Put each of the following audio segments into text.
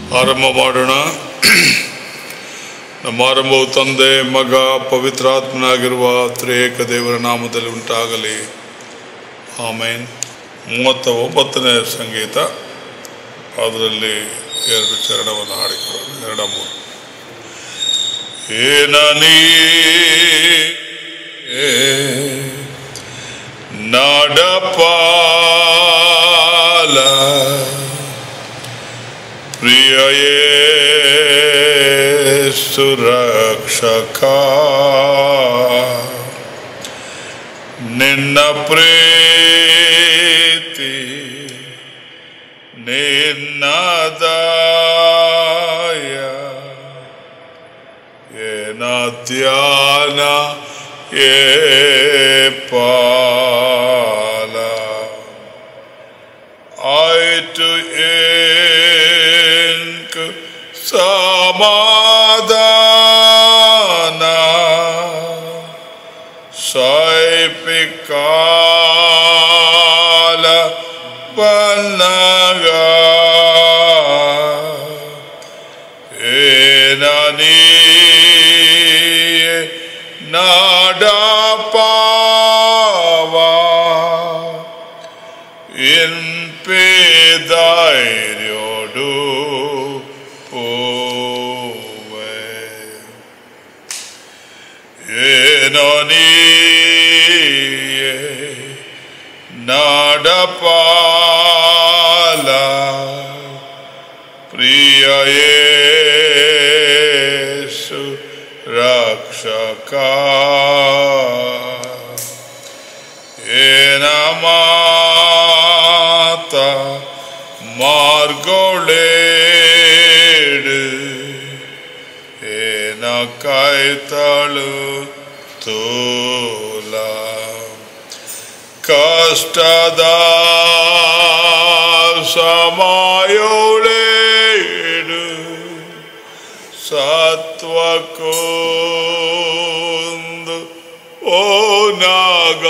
ಆರಂಭ ಮಾಡೋಣ ನಮ್ಮ ಆರಂಭವು ತಂದೆ ಮಗ ಪವಿತ್ರಾತ್ಮನಾಗಿರುವ ತ್ರಿಯೇಕ ದೇವರ ನಾಮದಲ್ಲಿ ಉಂಟಾಗಲಿ ಆಮೇನ್ ಮೂವತ್ತ ಒಂಬತ್ತನೇ ಸಂಗೀತ ಅದರಲ್ಲಿ ಎರಡು ಚರಣವನ್ನು ಹಾಡಿಕೊಳ್ಳೋಣ ಎರಡ ಮೂರು ಏನ ನೀ ನಡಪಾಲ ಪ್ರಿಯ ಸುರಕ್ಷಕ ನಿನ್ನ ಪ್ರೀತಿ ನಿನ್ನದಾಯ ಏನ ಧ್ಯಾನ ಏ ಪಾಲ ಆಯ್ತು ಏಂಕ್ ಸಮಾಧಾನ ಸೈಪಿಕಾಲ ಬನ್ನಗ ಏನ ನೀ ನಾಡಪಾವ impedairodu pove enoniye nadapala priya yesu rakshaka ಏನಮಾತ ಮಾರ್ಗೊಳೇಡು ಏನ ಕಾಯ್ತಾಳು ತೋಲ ಕಷ್ಟದ ಸಮಯೋಳೇಡು ಸತ್ವಕ್ಕೊಂದು ಓ ನಾಗ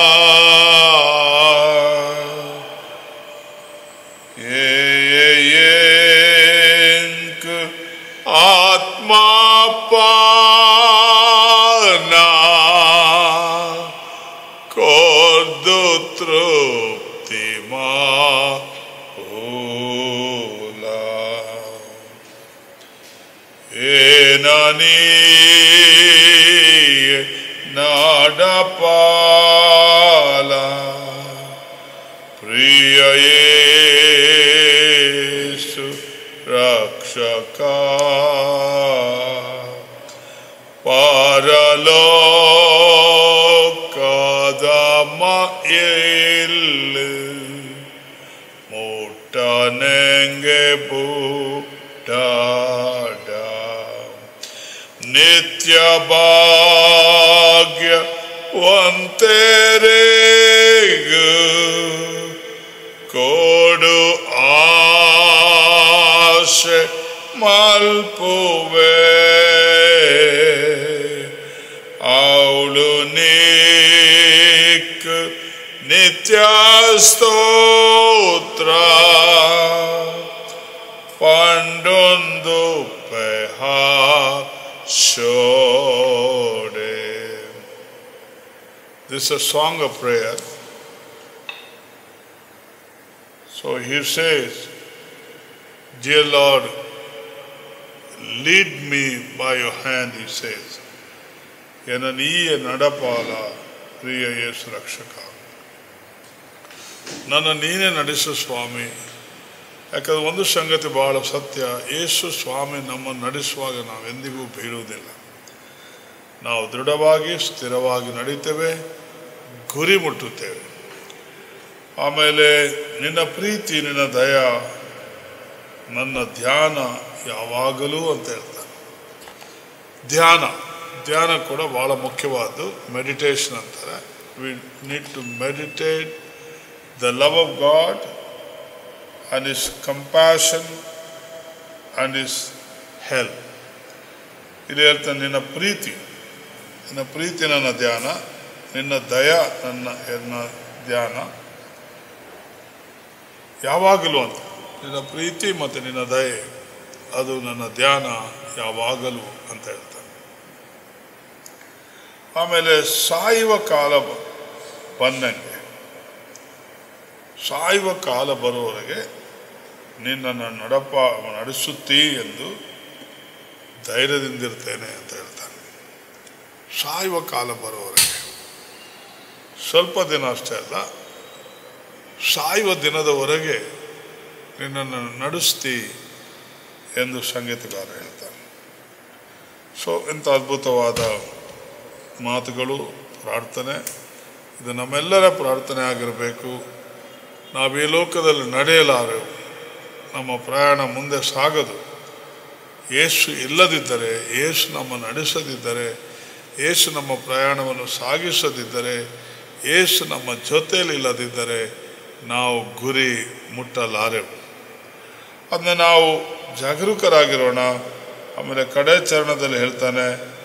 ಏಂಕ್ ಆತ್ಮಾಪಾನ ಕೊರ್ದು ತೃಪ್ತಿ ಮಾಲ ಏನೀ ನಾಡಪಾಲ ಪ್ರಿಯ ಯೇಸು ರಕ್ಷಕ ಪರಲೋಕದ ಮಯಲ್ಲಿ ಮುಟ್ಟನೆಂಗೆ ಬೂಟಾಡ ನಿತ್ಯ ಭಾಗ್ಯ ವಂತೆರೆಗು ಕೊಡು ಆಶೆ ಮಲ್ಪುವೆ ಅವಳು ನೀಕ್ ನಿತ್ಯ ಸ್ತೋತ್ರ ಪಂಡೊಂದು ಪೆಹ ಶೋಡೆ This is a song of prayer. So he says, Dear Lord, lead me by your hand, he says. ಎನ್ನ ನೀಯ ನಡಪಾಲ ಪ್ರಿಯ ಯೇಸು ರಕ್ಷಕ ನನ್ನ ನೀನೇ ನಡೆಸು ಸ್ವಾಮಿ ಯಾಕಂದ್ರೆ ಒಂದು ಸಂಗತಿ ಬಹಳ ಸತ್ಯ ಯೇಸು ಸ್ವಾಮಿ ನಮ್ಮನ್ನು ನಡೆಸುವಾಗ ನಾವೆಂದಿಗೂ ಬೀಳುವುದಿಲ್ಲ ನಾವು ದೃಢವಾಗಿ ಸ್ಥಿರವಾಗಿ ನಡೀತೇವೆ ಗುರಿ ಮುಟ್ಟುತ್ತೇವೆ ಆಮೇಲೆ ನಿನ್ನ ಪ್ರೀತಿ ನಿನ್ನ ದಯ ನನ್ನ ಧ್ಯಾನ ಯಾವಾಗಲೂ ಅಂತ ಹೇಳ್ತಾರೆ ಧ್ಯಾನ ಧ್ಯಾನ ಕೂಡ ಬಹಳ ಮುಖ್ಯವಾದ್ದು ಮೆಡಿಟೇಷನ್ ಅಂತಾರೆ we need to meditate the love of God and his compassion and his help. ಇಲ್ಲಿ ಹೇಳ್ತಾನೆ ನಿನ್ನ ಪ್ರೀತಿ ನಿನ್ನ ಪ್ರೀತಿ ನನ್ನ ಧ್ಯಾನ ನಿನ್ನ ದಯ ನನ್ನ ನನ್ನ ಧ್ಯಾನ ಯಾವಾಗಲೂ ಅಂತ ನಿನ್ನ ಪ್ರೀತಿ ಮತ್ತು ನಿನ್ನ ದಯೆ ಅದು ನನ್ನ ಧ್ಯಾನ ಯಾವಾಗಲೂ ಅಂತ ಹೇಳ್ತಾನೆ ಆಮೇಲೆ ಸಾಯುವ ಕಾಲ ಬ- ಬಂದಂಗೆ ಸಾಯುವ ಕಾಲ ಬರುವವರೆಗೆ ನಿನ್ನನ್ನು ನಡಪ ನಡೆಸುತ್ತೀ ಎಂದು ಧೈರ್ಯದಿಂದಿರ್ತೇನೆ ಅಂತ ಹೇಳ್ತಾನೆ ಸಾಯುವ ಕಾಲ ಬರುವವರೆಗೆ ಸ್ವಲ್ಪ ದಿನ ಅಷ್ಟೇ ಅಲ್ಲ ಸಾಯುವ ದಿನದವರೆಗೆ ನಿನ್ನನ್ನು ನಡೆಸ್ತಿ ಎಂದು ಸಂಗೀತಗಾರ ಹೇಳ್ತಾನೆ ಸೊ ಇಂಥ ಅದ್ಭುತವಾದ ಮಾತುಗಳು ಪ್ರಾರ್ಥನೆ ಇದು ನಮ್ಮೆಲ್ಲರ ಪ್ರಾರ್ಥನೆ ಆಗಿರಬೇಕು ನಾವು ಈ ಲೋಕದಲ್ಲಿ ನಡೆಯಲಾರೆವು ನಮ್ಮ ಪ್ರಯಾಣ ಮುಂದೆ ಸಾಗದು ಯೇಸು ಇಲ್ಲದಿದ್ದರೆ ಯೇಸು ನಮ್ಮ ನಡೆಸದಿದ್ದರೆ ಯೇಸು ನಮ್ಮ ಪ್ರಯಾಣವನ್ನು ಸಾಗಿಸದಿದ್ದರೆ ಯೇಸು ನಮ್ಮ ಜೊತೆಯಲ್ಲಿ ಇಲ್ಲದಿದ್ದರೆ ನಾವು ಗುರಿ ಮುಟ್ಟಲಾರೆವು ಅದನ್ನ ನಾವು ಜಾಗರೂಕರಾಗಿರೋಣ ಆಮೇಲೆ ಕಡೆ ಚರಣದಲ್ಲಿ ಹೇಳ್ತಾನೆ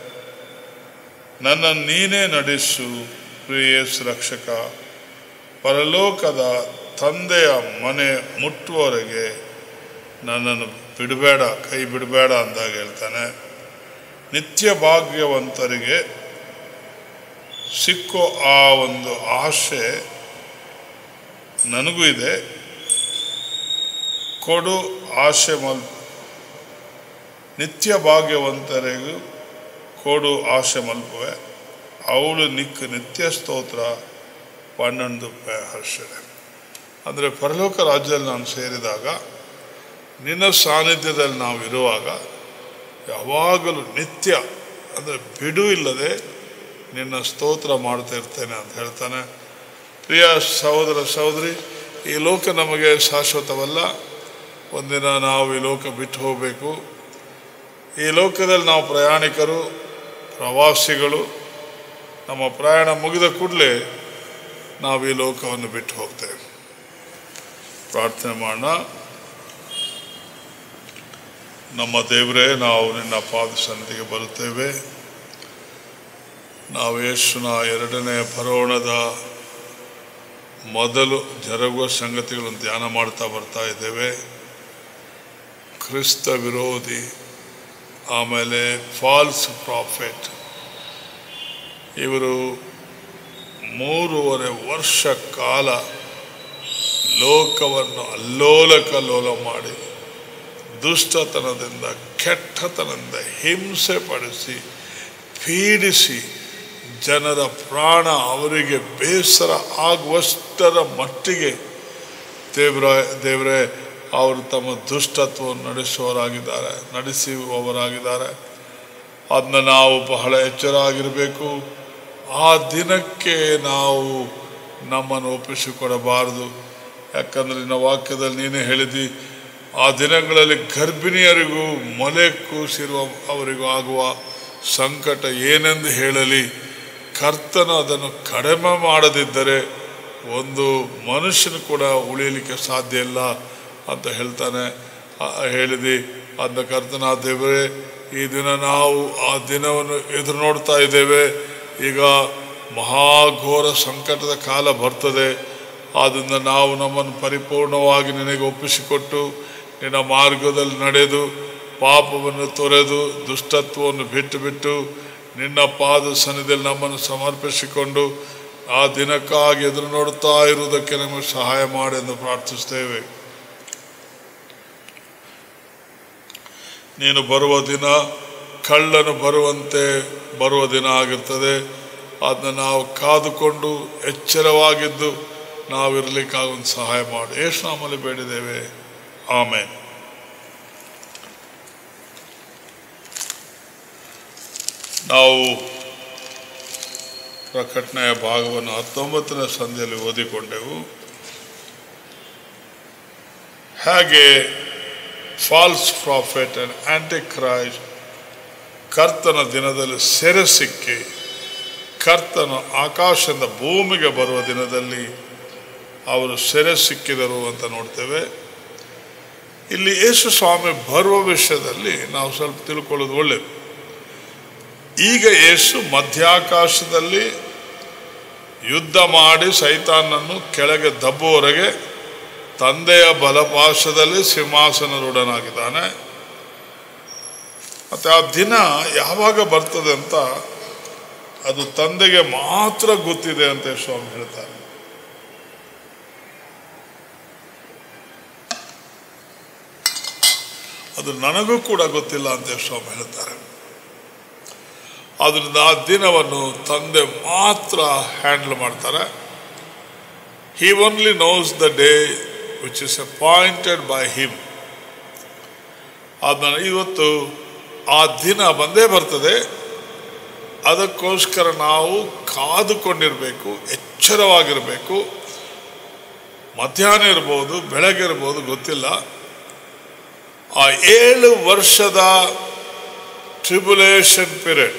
ನನ್ನ ನೀನೇ ನಡೆಸು ಪ್ರಿಯೇಸು ರಕ್ಷಕ ಪರಲೋಕದ ತಂದೆಯ ಮನೆ ಮುಟ್ಟುವವರೆಗೆ ನನ್ನನ್ನು ಬಿಡಬೇಡ ಕೈ ಬಿಡಬೇಡ ಅಂದಾಗ ಹೇಳ್ತಾನೆ ನಿತ್ಯ ಭಾಗ್ಯವಂತರಿಗೆ ಸಿಕ್ಕೋ ಆ ಒಂದು ಆಸೆ ನನಗೂ ಇದೆ ಕೊಡು ಆಸೆ ಮಲ್ ನಿತ್ಯ ಭಾಗ್ಯವಂತರಿಗೂ ಕೊಡು ಆಸೆ ಮಲ್ಪುವೆ ಅವಳು ನಿಕ್ಕು ನಿತ್ಯ ಸ್ತೋತ್ರ ಪನ್ನೊಂದು ಹರ್ಷಡೆ ಅಂದರೆ ಪರಲೋಕ ರಾಜ್ಯದಲ್ಲಿ ನಾನು ಸೇರಿದಾಗ ನಿನ್ನ ಸಾನ್ನಿಧ್ಯದಲ್ಲಿ ನಾವು ಇರುವಾಗ ಯಾವಾಗಲೂ ನಿತ್ಯ ಅಂದರೆ ಬಿಡು ಇಲ್ಲದೆ ನಿನ್ನ ಸ್ತೋತ್ರ ಮಾಡ್ತಾ ಇರ್ತೇನೆ ಅಂತ ಹೇಳ್ತಾನೆ ಪ್ರಿಯ ಸಹೋದರ ಸಹೋದರಿ ಈ ಲೋಕ ನಮಗೆ ಶಾಶ್ವತವಲ್ಲ ಒಂದಿನ ನಾವು ಈ ಲೋಕ ಬಿಟ್ಟು ಹೋಗಬೇಕು ಈ ಲೋಕದಲ್ಲಿ ನಾವು ಪ್ರಯಾಣಿಕರು ಪ್ರವಾಸಿಗಳು ನಮ್ಮ ಪ್ರಯಾಣ ಮುಗಿದ ಕೂಡಲೇ ನಾವು ಈ ಲೋಕವನ್ನು ಬಿಟ್ಟು ಹೋಗ್ತೇವೆ ಪ್ರಾರ್ಥನೆ ಮಾಡೋಣ ನಮ್ಮ ದೇವರೇ ನಾವು ನಿನ್ನ ಪಾದ ಸನ್ನಿಧಿಗೆ ಬರುತ್ತೇವೆ ನಾವು ಯೇಸುನ ಎರಡನೇ ಬರೋಣದ ಮೊದಲು ಜರುಗುವ ಸಂಗತಿಗಳನ್ನು ಧ್ಯಾನ ಮಾಡ್ತಾ ಬರ್ತಾ ಇದ್ದೇವೆ ಕ್ರಿಸ್ತ ವಿರೋಧಿ ಆಮೇಲೆ ಫಾಲ್ಸ್ ಪ್ರಾಫಿಟ್ ಇವರು ಮೂರುವರೆ ವರ್ಷ ಕಾಲ ಲೋಕವನ್ನು ಅಲ್ಲೋಲ ಕಲ್ಲೋಲ ಮಾಡಿ ದುಷ್ಟತನದಿಂದ ಕೆಟ್ಟತನದಿಂದ ಹಿಂಸೆ ಪಡಿಸಿ ಪೀಡಿಸಿ ಜನರ ಪ್ರಾಣ ಅವರಿಗೆ ಬೇಸರ ಆಗುವಷ್ಟರ ಮಟ್ಟಿಗೆ ದೇವರ ದೇವರೇ ಅವರು ತಮ್ಮ ದುಷ್ಟತ್ವವನ್ನು ನಡೆಸುವವರಾಗಿದ್ದಾರೆ ನಡೆಸುವವರಾಗಿದ್ದಾರೆ ಅದನ್ನ ನಾವು ಬಹಳ ಎಚ್ಚರ ಆಗಿರಬೇಕು ಆ ದಿನಕ್ಕೆ ನಾವು ನಮ್ಮನ್ನು ಒಪ್ಪಿಸಿಕೊಡಬಾರದು ಯಾಕಂದರೆ ನಿನ್ನ ವಾಕ್ಯದಲ್ಲಿ ನೀನೇ ಹೇಳಿದಿ ಆ ದಿನಗಳಲ್ಲಿ ಗರ್ಭಿಣಿಯರಿಗೂ ಮೊಲೆ ಕೂಸಿರುವ ಅವರಿಗೂ ಆಗುವ ಸಂಕಟ ಏನೆಂದು ಹೇಳಲಿ ಕರ್ತನು ಅದನ್ನು ಕಡಿಮೆ ಮಾಡದಿದ್ದರೆ ಒಂದು ಮನುಷ್ಯನು ಕೂಡ ಉಳಿಯಲಿಕ್ಕೆ ಸಾಧ್ಯ ಇಲ್ಲ ಅಂತ ಹೇಳ್ತಾನೆ ಆ, ಹೇಳಿದಿ ಅದನ್ನ ಕರ್ತನ ದೇವರೇ ಈ ದಿನ ನಾವು ಆ ದಿನವನ್ನು ಎದುರು ನೋಡ್ತಾ ಇದ್ದೇವೆ ಈಗ ಮಹಾಘೋರ ಸಂಕಟದ ಕಾಲ ಬರ್ತದೆ ಆದ್ದರಿಂದ ನಾವು ನಮ್ಮನ್ನು ಪರಿಪೂರ್ಣವಾಗಿ ನಿನಗೆ ಒಪ್ಪಿಸಿಕೊಟ್ಟು ನಿನ್ನ ಮಾರ್ಗದಲ್ಲಿ ನಡೆದು ಪಾಪವನ್ನು ತೊರೆದು ದುಷ್ಟತ್ವವನ್ನು ಬಿಟ್ಟು ಬಿಟ್ಟು ನಿನ್ನ ಪಾದ ಸನ್ನಿಧಿಯಲ್ಲಿ ನಮ್ಮನ್ನು ಸಮರ್ಪಿಸಿಕೊಂಡು ಆ ದಿನಕ್ಕಾಗಿ ಎದುರು ನೋಡುತ್ತಾ ಇರುವುದಕ್ಕೆ ನಮಗೆ ಸಹಾಯ ಮಾಡಿ ಎಂದು ಪ್ರಾರ್ಥಿಸ್ತೇವೆ ನೀನು ಬರುವ ದಿನ ಕಳ್ಳನು ಬರುವಂತೆ ಬರುವ ದಿನ ಆಗಿರ್ತದೆ ಅದನ್ನ ನಾವು ಕಾದುಕೊಂಡು ಎಚ್ಚರವಾಗಿದ್ದು ನಾವಿರಲಿಕ್ಕಾಗೊಂದು ಸಹಾಯ ಮಾಡಿ ಎಷ್ಟು ನಮ್ಮಲ್ಲಿ ಬೇಡಿದ್ದೇವೆ ಆಮೇಲೆ ನಾವು ಪ್ರಕಟಣೆಯ ಭಾಗವನ್ನು ಹತ್ತೊಂಬತ್ತನೇ ಸಂಧಿಯಲ್ಲಿ ಓದಿಕೊಂಡೆವು ಹಾಗೆ false prophet and antichrist ಕರ್ತನ ದಿನದಲ್ಲಿ ಸೆರೆ ಸಿಕ್ಕಿ ಕರ್ತನು ಆಕಾಶದಿಂದ ಭೂಮಿಗೆ ಬರುವ ದಿನದಲ್ಲಿ ಅವರು ಸೆರೆ ಸಿಕ್ಕಿದರು ಅಂತ ನೋಡ್ತೇವೆ ಇಲ್ಲಿ ಯೇಸು ಸ್ವಾಮಿ ಬರುವ ವಿಷಯದಲ್ಲಿ ನಾವು ಸ್ವಲ್ಪ ತಿಳ್ಕೊಳ್ಳೋದು ಒಳ್ಳೆಯದು ಈಗ ಯೇಸು ಮಧ್ಯಾಕಾಶದಲ್ಲಿ ಯುದ್ಧ ಮಾಡಿ ಸೈತಾನನ್ನು ಕೆಳಗೆ ದಬ್ಬುವವರೆಗೆ ತಂದೆಯ ಬಲಪಾಶದಲ್ಲಿ ಸಿಂಹಾಸನರೂಢನಾಗಿದ್ದಾನೆ ಮತ್ತು ಆ ದಿನ ಯಾವಾಗ ಬರ್ತದೆ ಅಂತ ಅದು ತಂದೆಗೆ ಮಾತ್ರ ಗೊತ್ತಿದೆ ಅಂತ ಸ್ವಾಮಿ ಹೇಳ್ತಾರೆ ಅದು ನನಗೂ ಕೂಡ ಗೊತ್ತಿಲ್ಲ ಅಂತ ಸ್ವಾಮಿ ಹೇಳ್ತಾರೆ ಆದ್ರಿಂದ ಆ ದಿನವನ್ನು ತಂದೆ ಮಾತ್ರ ಹ್ಯಾಂಡಲ್ ಮಾಡ್ತಾರೆ he only knows the day which is appointed by him ಆದ್ಮೇಲೆ ಇವತ್ತು ಆ ದಿನ ಬಂದೇ ಬರ್ತದೆ ಅದಕ್ಕೋಸ್ಕರ ನಾವು ಕಾದುಕೊಂಡಿರಬೇಕು ಎಚ್ಚರವಾಗಿರಬೇಕು ಮಧ್ಯಾಹ್ನ ಇರ್ಬೋದು ಬೆಳಗ್ಗೆ ಇರ್ಬೋದು ಗೊತ್ತಿಲ್ಲ ಆ ಏಳು ವರ್ಷದ ಟ್ರಿಬುಲೇಷನ್ ಪೀರಿಯಡ್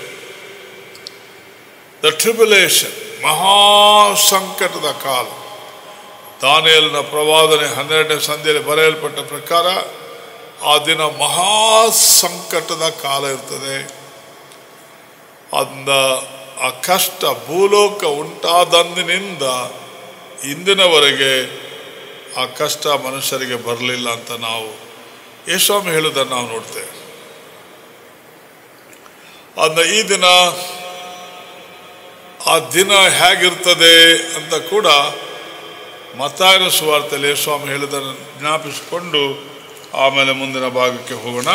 ದ ಟ್ರಿಬುಲೇಷನ್ ಮಹಾ ಸಂಕಟದ ಕಾಲ ದಾನಿಯಲ್ನ ಪ್ರವಾದನೆ ಹನ್ನೆರಡನೇ ಸಂಧಿಯಲ್ಲಿ ಬರೆಯಲ್ಪಟ್ಟ ಪ್ರಕಾರ ಆ ದಿನ ಮಹಾ ಸಂಕಟದ ಕಾಲ ಇರ್ತದೆ ಅಂದ ಆ ಕಷ್ಟ ಭೂಲೋಕ ಉಂಟಾದಂದಿನಿಂದ ಇಂದಿನವರೆಗೆ ಆ ಕಷ್ಟ ಮನುಷ್ಯರಿಗೆ ಬರಲಿಲ್ಲ ಅಂತ ನಾವು ಯಶೋಮಿ ಹೇಳುವುದನ್ನು ನಾವು ನೋಡ್ತೇವೆ ಅಂದ ಈ ದಿನ ಆ ದಿನ ಹೇಗಿರ್ತದೆ ಅಂತ ಕೂಡ ಮತಾಯನ ಸುವಾರ್ತೆಯಲ್ಲಿ ಸ್ವಾಮಿ ಹೇಳಿದನ್ನು ಜ್ಞಾಪಿಸಿಕೊಂಡು ಆಮೇಲೆ ಮುಂದಿನ ಭಾಗಕ್ಕೆ ಹೋಗೋಣ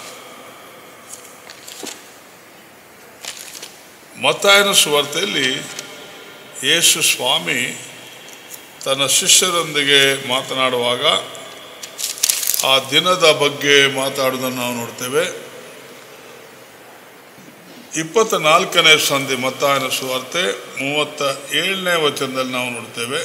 ಮತಾಯನ ಸುವಾರ್ತೆಯಲ್ಲಿ ಯೇಸು ಸ್ವಾಮಿ ತನ್ನ ಶಿಷ್ಯರೊಂದಿಗೆ ಮಾತನಾಡುವಾಗ ಆ ದಿನದ ಬಗ್ಗೆ ಮಾತಾಡುವುದನ್ನು ನಾವು ನೋಡ್ತೇವೆ ಇಪ್ಪತ್ತ ನಾಲ್ಕನೇ ಸಂಧಿ ಮತ್ತಾಯನ ಸುವಾರ್ತೆ ಮೂವತ್ತ ಏಳನೇ ವಚನದಲ್ಲಿ ನಾವು ನೋಡ್ತೇವೆ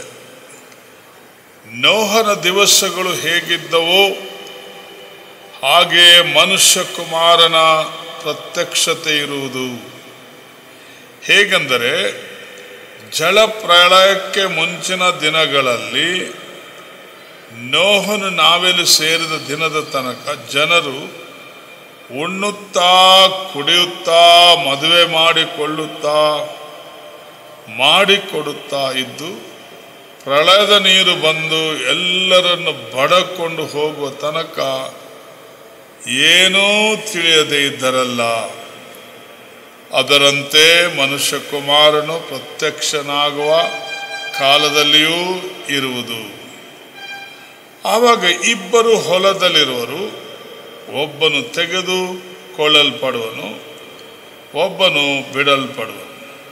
ನೋಹನ ದಿವಸಗಳು ಹೇಗಿದ್ದವೋ ಹಾಗೆಯೇ ಮನುಷ್ಯ ಕುಮಾರನ ಪ್ರತ್ಯಕ್ಷತೆ ಇರುವುದು ಹೇಗೆಂದರೆ ಜಲಪ್ರಳಯಕ್ಕೆ ಮುಂಚಿನ ದಿನಗಳಲ್ಲಿ ನೋಹನು ನಾವೆಲು ಸೇರಿದ ದಿನದ ತನಕ ಜನರು ಉಣ್ಣುತ್ತಾ ಕುಡಿಯುತ್ತಾ ಮದುವೆ ಮಾಡಿಕೊಳ್ಳುತ್ತಾ ಮಾಡಿಕೊಡುತ್ತಾ ಇದ್ದು ಪ್ರಳಯದ ನೀರು ಬಂದು ಎಲ್ಲರನ್ನು ಬಡಕೊಂಡು ಹೋಗುವ ತನಕ ಏನೂ ತಿಳಿಯದೇ ಇದ್ದರಲ್ಲ ಅದರಂತೆ ಮನುಷ್ಯ ಕುಮಾರನು ಪ್ರತ್ಯಕ್ಷನಾಗುವ ಕಾಲದಲ್ಲಿಯೂ ಇರುವುದು ಆವಾಗ ಇಬ್ಬರು ಹೊಲದಲ್ಲಿರುವರು ಒಬ್ಬನು ತೆಗೆದುಕೊಳ್ಳಲ್ಪಡುವನು ಒಬ್ಬನು ಬಿಡಲ್ಪಡುವನು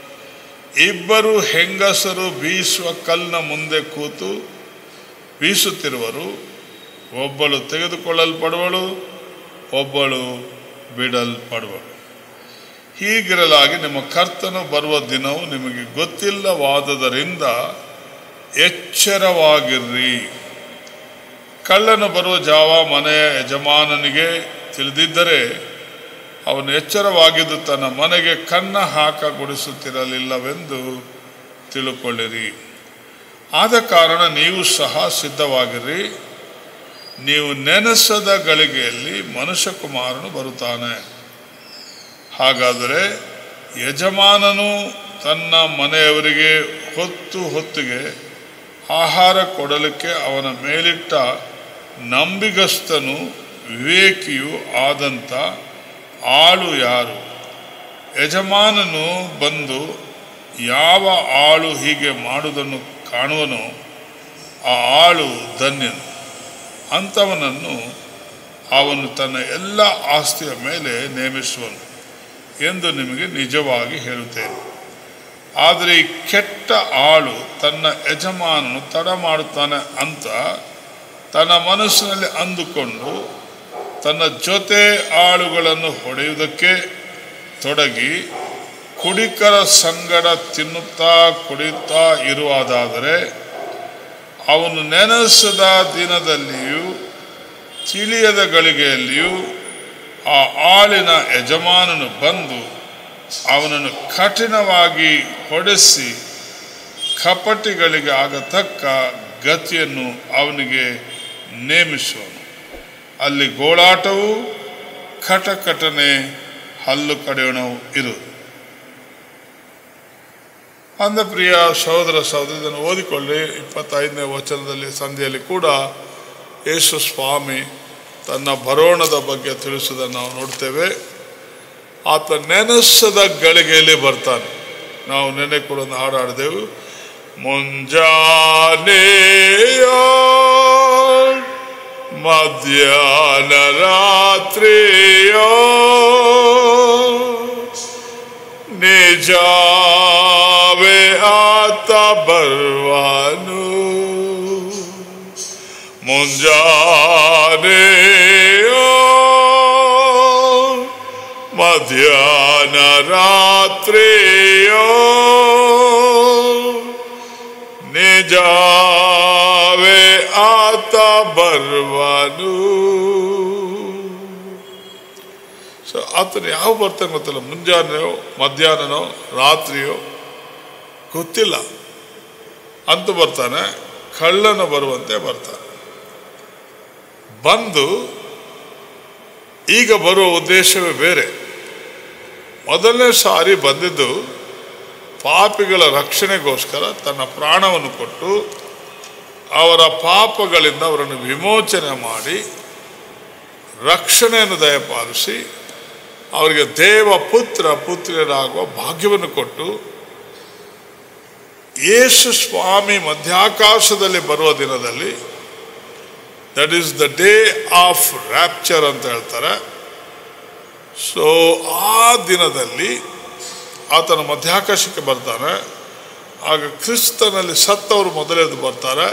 ಇಬ್ಬರು ಹೆಂಗಸರು ಬೀಸುವ ಕಲ್ಲಿನ ಮುಂದೆ ಕೂತು ಬೀಸುತ್ತಿರುವರು ಒಬ್ಬಳು ತೆಗೆದುಕೊಳ್ಳಲ್ಪಡುವಳು ಒಬ್ಬಳು ಬಿಡಲ್ಪಡುವಳು ಹೀಗಿರಲಾಗಿ ನಿಮ್ಮ ಕರ್ತನು ಬರುವ ದಿನವು ನಿಮಗೆ ಗೊತ್ತಿಲ್ಲವಾದದರಿಂದ ಎಚ್ಚರವಾಗಿರ್ರಿ ಕಳ್ಳನು ಬರುವ ಜಾವ ಮನೆಯ ಯಜಮಾನನಿಗೆ ತಿಳಿದಿದ್ದರೆ ಅವನು ಎಚ್ಚರವಾಗಿದ್ದು ತನ್ನ ಮನೆಗೆ ಕನ್ನ ಹಾಕಗೊಡಿಸುತ್ತಿರಲಿಲ್ಲವೆಂದು ತಿಳುಕೊಳ್ಳಿರಿ ಆದ ಕಾರಣ ನೀವು ಸಹ ಸಿದ್ಧವಾಗಿರಿ ನೀವು ನೆನೆಸದ ಗಳಿಗೆಯಲ್ಲಿ ಮನುಷ್ಯ ಕುಮಾರನು ಬರುತ್ತಾನೆ ಹಾಗಾದರೆ ಯಜಮಾನನು ತನ್ನ ಮನೆಯವರಿಗೆ ಹೊತ್ತು ಹೊತ್ತಿಗೆ ಆಹಾರ ಕೊಡಲಿಕ್ಕೆ ಅವನ ಮೇಲಿಟ್ಟ ನಂಬಿಗಸ್ತನು ವಿವೇಕಿಯೂ ಆದಂಥ ಆಳು ಯಾರು ಯಜಮಾನನು ಬಂದು ಯಾವ ಆಳು ಹೀಗೆ ಮಾಡುವುದನ್ನು ಕಾಣುವನೋ ಆ ಆಳು ಧನ್ಯನು ಅಂಥವನನ್ನು ಅವನು ತನ್ನ ಎಲ್ಲ ಆಸ್ತಿಯ ಮೇಲೆ ನೇಮಿಸುವನು ಎಂದು ನಿಮಗೆ ನಿಜವಾಗಿ ಹೇಳುತ್ತೇನೆ ಆದರೆ ಈ ಕೆಟ್ಟ ಆಳು ತನ್ನ ಯಜಮಾನನು ತಡ ಮಾಡುತ್ತಾನೆ ಅಂತ ತನ್ನ ಮನಸ್ಸಿನಲ್ಲಿ ಅಂದುಕೊಂಡು ತನ್ನ ಜೊತೆ ಆಳುಗಳನ್ನು ಹೊಡೆಯುವುದಕ್ಕೆ ತೊಡಗಿ ಕುಡಿಕರ ಸಂಗಡ ತಿನ್ನುತ್ತಾ ಕುಡಿಯುತ್ತಾ ಇರುವುದಾದರೆ ಅವನು ನೆನೆಸದ ದಿನದಲ್ಲಿಯೂ ತಿಳಿಯದ ಗಳಿಗೆಯಲ್ಲಿಯೂ ಆ ಆಳಿನ ಯಜಮಾನನು ಬಂದು ಅವನನ್ನು ಕಠಿಣವಾಗಿ ಹೊಡೆಸಿ ಕಪಟಿಗಳಿಗೆ ಆಗತಕ್ಕ ಗತಿಯನ್ನು ಅವನಿಗೆ ನೇಮಿಸುವನು ಅಲ್ಲಿ ಗೋಳಾಟವು ಕಟಕಟನೆ ಹಲ್ಲು ಕಡಿಯೋಣವು ಇರುವುದು ಅಂದ ಪ್ರಿಯ ಸಹೋದರ ಸಹೋದರಿ ಇದನ್ನು ಓದಿಕೊಳ್ಳಿ ಇಪ್ಪತ್ತೈದನೇ ವಚನದಲ್ಲಿ ಸಂಧಿಯಲ್ಲಿ ಕೂಡ ಯೇಸು ಸ್ವಾಮಿ ತನ್ನ ಬರೋಣದ ಬಗ್ಗೆ ತಿಳಿಸುವುದನ್ನು ನಾವು ನೋಡ್ತೇವೆ ಆತ ನೆನೆಸದ ಗಳಿಗೆಯಲ್ಲಿ ಬರ್ತಾನೆ ನಾವು ನೆನೆ ಕೂಡ ಒಂದು ಹಾಡು ಹಾಡಿದೆವು ಮುಂಜಾನೆಯ ಮಧ್ಯಾಹ್ನ ರಾತ್ರಿಯ ನಿಜವೇ ಆತ ಬರುವನು ಮುಂಜಾನೆಯ ಮಧ್ಯಾಹ್ನ ರಾತ್ರಿಯ ನಿಜವೇ ಆತ ಬರುವನು ಸೊ ಆತನು ಯಾವ ಬರ್ತಾನೆ ಗೊತ್ತಿಲ್ಲ ಮುಂಜಾನೆಯೋ ಮಧ್ಯಾಹ್ನನೋ ರಾತ್ರಿಯೋ ಗೊತ್ತಿಲ್ಲ ಅಂತ ಬರ್ತಾನೆ ಕಳ್ಳನ ಬರುವಂತೆ ಬರ್ತಾನೆ ಬಂದು ಈಗ ಬರುವ ಉದ್ದೇಶವೇ ಬೇರೆ ಮೊದಲನೇ ಸಾರಿ ಬಂದಿದ್ದು ಪಾಪಿಗಳ ರಕ್ಷಣೆಗೋಸ್ಕರ ತನ್ನ ಪ್ರಾಣವನ್ನು ಕೊಟ್ಟು ಅವರ ಪಾಪಗಳಿಂದ ಅವರನ್ನು ವಿಮೋಚನೆ ಮಾಡಿ ರಕ್ಷಣೆಯನ್ನು ದಯಪಾಲಿಸಿ ಅವರಿಗೆ ದೇವ ಪುತ್ರ ಪುತ್ರಿಯರಾಗುವ ಭಾಗ್ಯವನ್ನು ಕೊಟ್ಟು ಯೇಸು ಸ್ವಾಮಿ ಮಧ್ಯಾಕಾಶದಲ್ಲಿ ಬರುವ ದಿನದಲ್ಲಿ that is the day of rapture ಅಂತ ಹೇಳ್ತಾರೆ ಸೊ ಆ ದಿನದಲ್ಲಿ ಆತನ ಮಧ್ಯಾಕಾಶಕ್ಕೆ ಬರ್ತಾನೆ ಆಗ ಕ್ರಿಸ್ತನಲ್ಲಿ ಸತ್ತವರು ಮೊದಲೆದ್ದು ಬರ್ತಾರೆ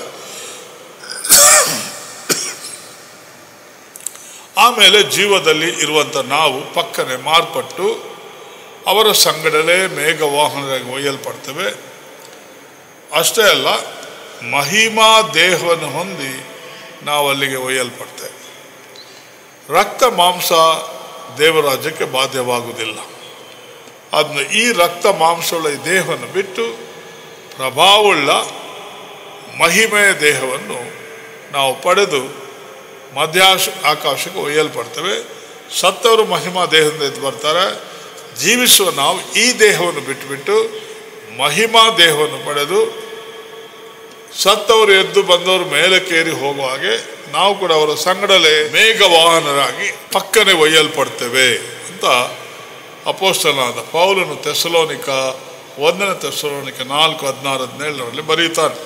ಆಮೇಲೆ ಜೀವದಲ್ಲಿ ಇರುವಂಥ ನಾವು ಪಕ್ಕನೆ ಮಾರ್ಪಟ್ಟು ಅವರ ಸಂಗಡಲೇ ಮೇಘವಾಹನರಾಗಿ ಒಯ್ಯಲ್ಪಡ್ತೇವೆ ಅಷ್ಟೇ ಅಲ್ಲ ಮಹಿಮಾ ದೇಹವನ್ನು ಹೊಂದಿ ನಾವು ಅಲ್ಲಿಗೆ ಒಯ್ಯಲ್ಪಡ್ತೇವೆ ರಕ್ತ ಮಾಂಸ ದೇವರಾಜ್ಯಕ್ಕೆ ಬಾಧ್ಯವಾಗುವುದಿಲ್ಲ ಅದನ್ನು ಈ ರಕ್ತ ಮಾಂಸವುಳ್ಳ ಈ ದೇಹವನ್ನು ಬಿಟ್ಟು ಪ್ರಭಾವವುಳ್ಳ ಮಹಿಮೆಯ ದೇಹವನ್ನು ನಾವು ಪಡೆದು ಮಧ್ಯಾಶ ಆಕಾಶಕ್ಕೆ ಒಯ್ಯಲ್ಪಡ್ತೇವೆ ಸತ್ತವರು ಮಹಿಮಾ ದೇಹದಿಂದ ಎದ್ದು ಬರ್ತಾರೆ ಜೀವಿಸುವ ನಾವು ಈ ದೇಹವನ್ನು ಬಿಟ್ಟುಬಿಟ್ಟು ಮಹಿಮಾ ದೇಹವನ್ನು ಪಡೆದು ಸತ್ತವರು ಎದ್ದು ಬಂದವರು ಮೇಲಕ್ಕೇರಿ ಹೋಗುವ ಹಾಗೆ ನಾವು ಕೂಡ ಅವರ ಸಂಗಡಲೇ ಮೇಘವಾಹನರಾಗಿ ಪಕ್ಕನೆ ಒಯ್ಯಲ್ಪಡ್ತೇವೆ ಅಂತ ಅಪೋಸ್ತನಾದ ಪೌಲನು ತೆಸಲೋನಿಕ ಒಂದನೇ ತೆಸಲೋನಿಕ ನಾಲ್ಕು ಹದಿನಾರು ಹದಿನೇಳರಲ್ಲಿ ಬರೀತಾನೆ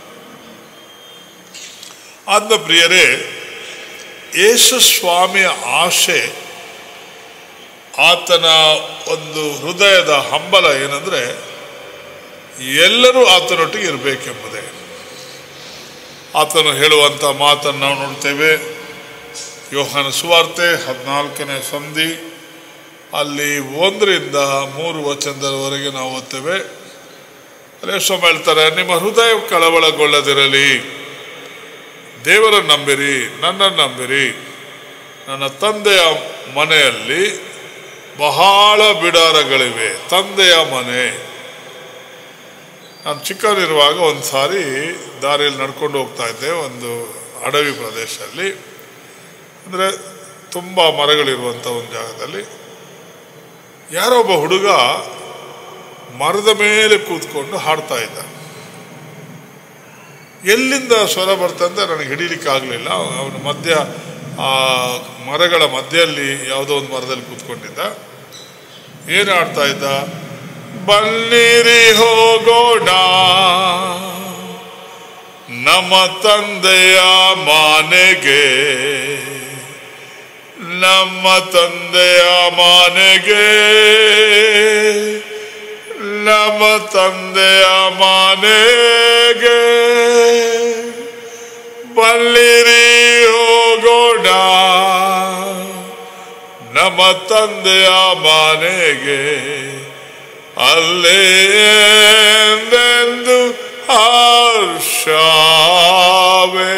ಆದ ಪ್ರಿಯರೇ ಯೇಸು ಸ್ವಾಮಿಯ ಆಶೆ ಆತನ ಒಂದು ಹೃದಯದ ಹಂಬಲ ಏನಂದ್ರೆ ಎಲ್ಲರೂ ಆತನೊಟ್ಟಿಗೆ ಇರಬೇಕೆಂಬುದೇ ಆತನು ಹೇಳುವಂಥ ಮಾತನ್ನು ನಾವು ನೋಡ್ತೇವೆ ಯೋಹನ ಸುವಾರ್ತೆ ಹದಿನಾಲ್ಕನೇ ಸಂಧಿ ಅಲ್ಲಿ ಒಂದರಿಂದ ಮೂರು ವಚನದವರೆಗೆ ನಾವು ಓದ್ತೇವೆ ಅಲ್ಲೇ ಸ್ವಾಮಿ ಹೇಳ್ತಾರೆ ನಿಮ್ಮ ಹೃದಯ ಕಳವಳಗೊಳ್ಳದಿರಲಿ ದೇವರನ್ನು ನಂಬಿರಿ ನನ್ನನ್ನು ನಂಬಿರಿ ನನ್ನ ತಂದೆಯ ಮನೆಯಲ್ಲಿ ಬಹಳ ಬಿಡಾರಗಳಿವೆ ತಂದೆಯ ಮನೆ ನಾನು ಚಿಕ್ಕವನಿರುವಾಗ ಒಂದು ಸಾರಿ ದಾರಿಯಲ್ಲಿ ನಡ್ಕೊಂಡು ಹೋಗ್ತಾ ಇದ್ದೆ ಒಂದು ಅಡವಿ ಪ್ರದೇಶದಲ್ಲಿ ಅಂದರೆ ತುಂಬ ಮರಗಳಿರುವಂಥ ಒಂದು ಜಾಗದಲ್ಲಿ ಯಾರೋ ಒಬ್ಬ ಹುಡುಗ ಮರದ ಮೇಲೆ ಕೂತ್ಕೊಂಡು ಹಾಡ್ತಾ ಇದ್ದ ಎಲ್ಲಿಂದ ಸ್ವರ ಬರ್ತಂತ ನನಗೆ ಹಿಡೀಲಿಕ್ಕೆ ಆಗಲಿಲ್ಲ ಅವನು ಮಧ್ಯ ಆ ಮರಗಳ ಮಧ್ಯದಲ್ಲಿ ಯಾವುದೋ ಒಂದು ಮರದಲ್ಲಿ ಕೂತ್ಕೊಂಡಿದ್ದ ಏನು ಆಡ್ತಾ ಇದ್ದ ಬನ್ನಿರಿ ಹೋಗೋಣ ನಮ್ಮ ತಂದೆಯ ಮಾನೆಗೆ ನಮ್ಮ ತಂದೆಯ ಮಾನೆಗೆ ನಮ್ಮ ತಂದೆಯ ಮಾನೆಗೆ ಬಲ್ಲಿರಿ ಹೋಗೋಣ ನಮ್ಮ ತಂದೆಯ ಮನೆಗೆ ಅಲ್ಲೇ ಎಂದೆಂದು ಹರ್ಷವೇ